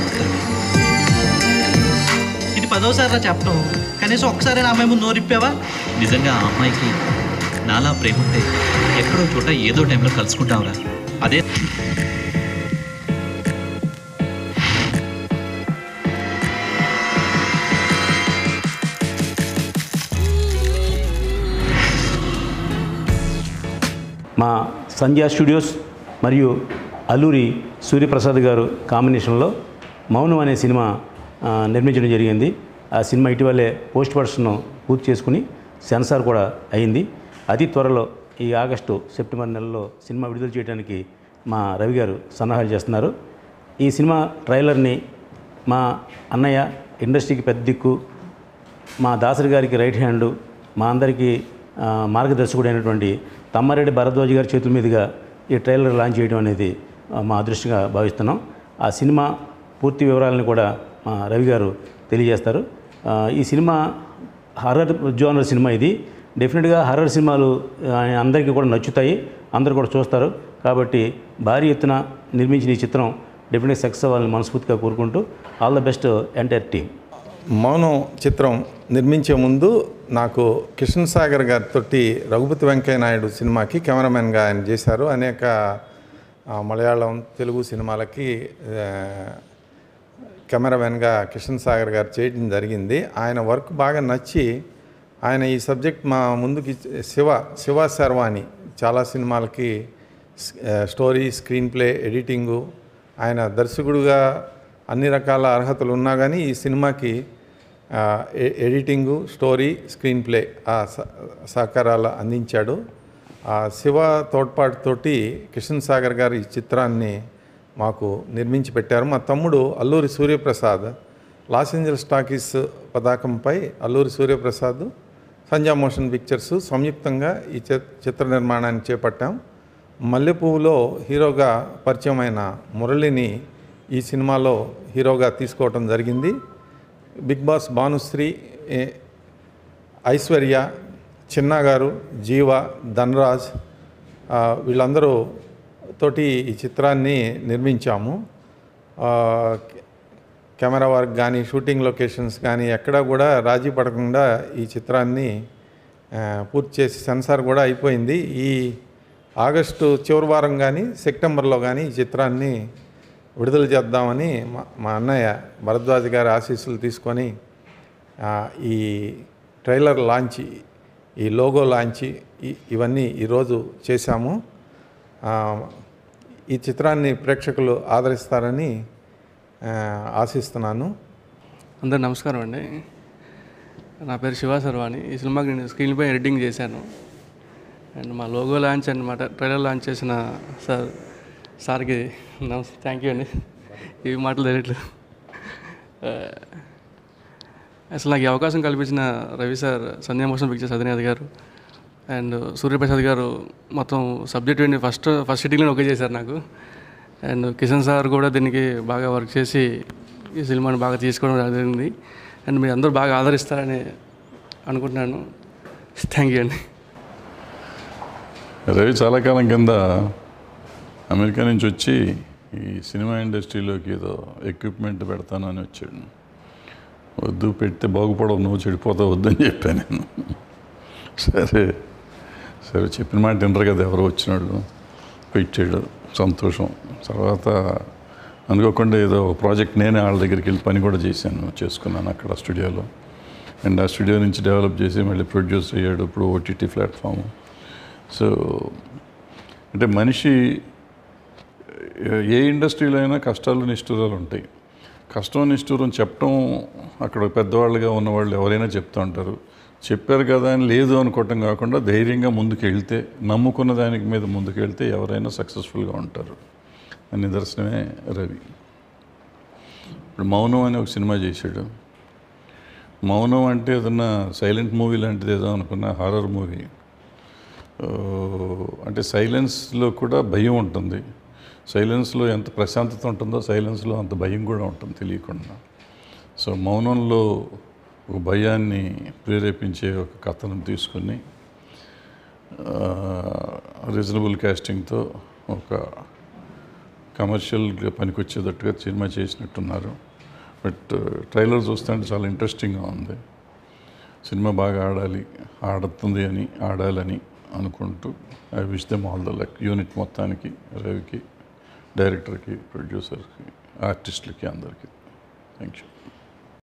ఇది పదోసారి చెప్పడం కనీసం ఒక్కసారి నా అమ్మాయి ముందు నోరిప్పావా నిజంగా ఆ అమ్మాయికి నాలా ప్రేమ ఉంటే ఎక్కడో చోట ఏదో టైంలో కలుసుకుంటావురా అదే మా సంధ్యా స్టూడియోస్ మరియు అల్లూరి సూర్యప్రసాద్ గారు కాంబినేషన్లో మౌనం అనే సినిమా ఆ, నిర్మించడం జరిగింది ఆ సినిమా ఇటీవలే పోస్ట్ ప్రొడక్షన్ పూర్తి చేసుకుని సెన్సార్ కూడా అయింది అతి త్వరలో ఈ ఆగస్టు సెప్టెంబర్ నెలలో సినిమా విడుదల చేయడానికి మా రవి గారు సన్నాహాలు చేస్తున్నారు ఈ సినిమా ట్రైలర్ని మా అన్నయ్య ఇండస్ట్రీకి పెద్ద దిక్కు మా దాసరి గారికి రైట్ హ్యాండ్ మా అందరికీ ఆ, మార్గదర్శకుడు అయినటువంటి తమ్మారెడ్డి భరద్వాజ్ గారి చేతుల మీదుగా ఈ ట్రైలర్ లాంచ్ చేయడం అనేది ఆ, మా అదృష్టంగా భావిస్తున్నాం ఆ సినిమా పూర్తి వివరాలను కూడా మా రవి గారు తెలియజేస్తారు ఆ, ఈ సినిమా హర్రర్ జోనర్ సినిమా ఇది డెఫినెట్గా హర్రర్ సినిమాలు ఆ, అందరికీ కూడా నచ్చుతాయి అందరూ కూడా చూస్తారు కాబట్టి భారీ ఎత్తున నిర్మించిన ఈ చిత్రం డెఫినెట్గా సక్సెస్ అవ్వాలని మనస్ఫూర్తిగా కోరుకుంటూ all the best entire team Mounam చిత్రం నిర్మించే ముందు నాకు కిషన్ సాగర్ గారితో రఘుపతి వెంకయ్య నాయుడు సినిమాకి కెమెరామెన్గా ఆయన చేశారు అనేక ఆ, మలయాళం తెలుగు సినిమాలకి ఆ, కెమెరామెన్గా కిషన్ సాగర్ గారు చేయడం జరిగింది ఆయన వర్క్ బాగా నచ్చి ఆయన ఈ సబ్జెక్ట్ మా ముందుకి శివ శివ శర్వాణి చాలా సినిమాలకి స్- ఆ, స్టోరీ స్క్రీన్ ప్లే ఎడిటింగు ఆయన దర్శకుడుగా అన్ని రకాల అర్హతలు ఉన్నా కానీ ఈ సినిమాకి ఆ, ఎ- ఎడిటింగు స్టోరీ స్క్రీన్ ప్లే ఆ స- సహకారాలు అందించాడు ఆ శివ తోడ్పాటుతోటి కిషన్ సాగర్ గారు ఈ చిత్రాన్ని మాకు నిర్మించి పెట్టారు మా తమ్ముడు Alluri Suryaprasad Los Angeles talkies పతాకంపై అల్లూరి సూర్యప్రసాద్ సంజా మోషన్ పిక్చర్స్ సంయుక్తంగా ఈ చి- చిత్ర నిర్మాణాన్ని చేపట్టాం మల్లెపువ్వులో హీరోగా పరిచయమైన మురళిని ఈ సినిమాలో హీరోగా తీసుకోవటం జరిగింది బిగ్ బాస్ భానుశ్రీ ఏ- ఐశ్వర్య చిన్న గారు జీవ ధనరాజ్ ఆ, వీళ్ళందరూ తోటి ఈ చిత్రాన్ని నిర్మించాము ఆ, కె- కెమెరా వర్క్ కానీ షూటింగ్ లొకేషన్స్ కానీ ఎక్కడా కూడా రాజీ పడకుండా ఈ చిత్రాన్ని ఆ, పూర్తి చేసి సెన్సార్ కూడా అయిపోయింది ఈ ఆగస్టు చివరి వారం కానీ సెప్టెంబర్లో కానీ ఈ చిత్రాన్ని విడుదల చేద్దామని మా మా అన్నయ్య భరద్వాజ్ గారి ఆశీస్సులు తీసుకొని ఆ, ఈ ట్రైలర్ లాంచ్ ఈ లోగో లాంచ్ ఈ- ఇవన్నీ ఈరోజు చేశాము ఆ, ఈ చిత్రాన్ని ప్రేక్షకులు ఆదరిస్తారని ఆ, ఆశిస్తున్నాను అందరు నమస్కారం అండి నా పేరు శివ సర్వాణి ఈ సినిమాకి నేను స్క్రీన్పై ఎడిటింగ్ చేశాను అండ్ మా లోగో లాంచ్ అనమాట ట్రైలర్ లాంచ్ చేసిన సార్ సార్కి నమస్తే థ్యాంక్ యూ అండి ఇవి మాటలు తెలియట్లేదు ఆ, అసలు నాకు ఈ అవకాశం కల్పించిన Ravi sir Sandhya motion pictures అధినేత గారు అండ్ సూర్యప్రసాద్ గారు మొత్తం సబ్జెక్ట్ ఏంటి ఫస్ట్ ఫస్ట్ సిట్టింగ్లో ఓకే చేశారు నాకు అండ్ కిషన్ సార్ కూడా దీనికి బాగా వర్క్ చేసి ఈ సినిమాని బాగా తీసుకోవడం జరిగింది అండ్ మీరు అందరూ బాగా ఆదరిస్తారని అనుకుంటున్నాను థ్యాంక్ యూ అండి రవి చాలా కాలం కింద అమెరికా నుంచి వచ్చి ఈ సినిమా ఇండస్ట్రీలోకి ఏదో ఎక్విప్మెంట్ పెడతానని వచ్చాడు వద్దు పెడితే బాగుపడవు నువ్వు చెడిపోతావు వద్దని చెప్పాను నేను సరే సరే చెప్పిన మాట వినరు కదా ఎవరో వచ్చినాడు పెట్టాడు సంతోషం తర్వాత అనుకోకుండా ఏదో ఒక ప్రాజెక్ట్ నేనే వాళ్ళ దగ్గరికి వెళ్ళి పని కూడా చేశాను చేసుకున్నాను అక్కడ స్టూడియోలో అండ్ ఆ స్టూడియో నుంచి డెవలప్ చేసి మళ్ళీ ప్రొడ్యూస్ అయ్యాడు ఇప్పుడు ఓటీటీ ప్లాట్ఫామ్ సో అంటే మనిషి ఏ ఇండస్ట్రీలో అయినా కష్టాలు నిష్ఠూరాలు ఉంటాయి కష్టం నిష్ఠూరం చెప్పడం అక్కడ పెద్దవాళ్ళుగా ఉన్నవాళ్ళు ఎవరైనా చెప్తూ ఉంటారు చెప్పారు కదా అని లేదు అనుకోవటం కాకుండా ధైర్యంగా ముందుకు వెళ్తే నమ్ముకున్న దానికి మీద ముందుకు వెళ్తే ఎవరైనా సక్సెస్ఫుల్గా ఉంటారు అని నిదర్శనమే రవి ఇప్పుడు మౌనం అని ఒక సినిమా చేశాడు మౌనం అంటే ఏదన్నా సైలెంట్ మూవీ లాంటిది ఏదో అనుకున్న హారర్ మూవీ ఆ, అంటే సైలెన్స్లో కూడా భయం ఉంటుంది సైలెన్స్లో ఎంత ప్రశాంతత ఉంటుందో సైలెన్స్లో అంత భయం కూడా ఉంటుంది తెలియకుండా సో మౌనంలో ఒక భయాన్ని ప్రేరేపించే ఒక కథను తీసుకుని రీజనబుల్ క్యాస్టింగ్తో ఒక కమర్షియల్గా పనికొచ్చేటట్టుగా సినిమా చేసినట్టున్నారు బట్ ట్రైలర్ చూస్తుంటే చాలా ఇంట్రెస్టింగ్గా ఉంది సినిమా బాగా ఆడాలి ఆడుతుంది అని ఆడాలని అనుకుంటూ I wish them all the luck unit మొత్తానికి రవికి డైరెక్టర్కి ప్రొడ్యూసర్కి ఆర్టిస్టులకి అందరికీ థ్యాంక్ యూ